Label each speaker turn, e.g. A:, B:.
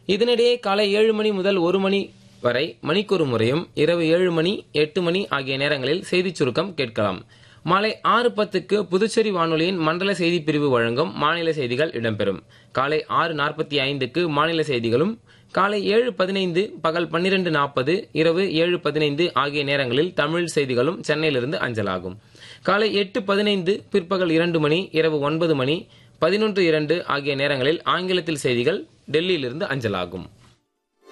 A: இதனிடையே காலை ஏழு மணி முதல் ஒரு மணி வரை மணிக்கொரு முறையும் இரவு ஏழு மணி எட்டு மணி ஆகிய நேரங்களில் செய்திச் சுருக்கம் கேட்கலாம் மாலை ஆறு பத்துக்கு புதுச்சேரி வானொலியின் மண்டல செய்திப் பிரிவு வழங்கும் மாநில செய்திகள் இடம்பெறும் காலை ஆறு நாற்பத்தி ஐந்துக்கு மாநில செய்திகளும் காலை ஏழு பதினைந்து பகல் பன்னிரண்டு நாற்பது இரவு ஏழு பதினைந்து ஆகிய நேரங்களில் தமிழ் செய்திகளும் சென்னையிலிருந்து அஞ்சலாகும் காலை எட்டு பதினைந்து பிற்பகல் இரண்டு மணி இரவு ஒன்பது மணி பதினொன்று இரண்டு ஆகிய நேரங்களில் ஆங்கிலத்தில் செய்திகள் டெல்லியிலிருந்து அஞ்சலாகும்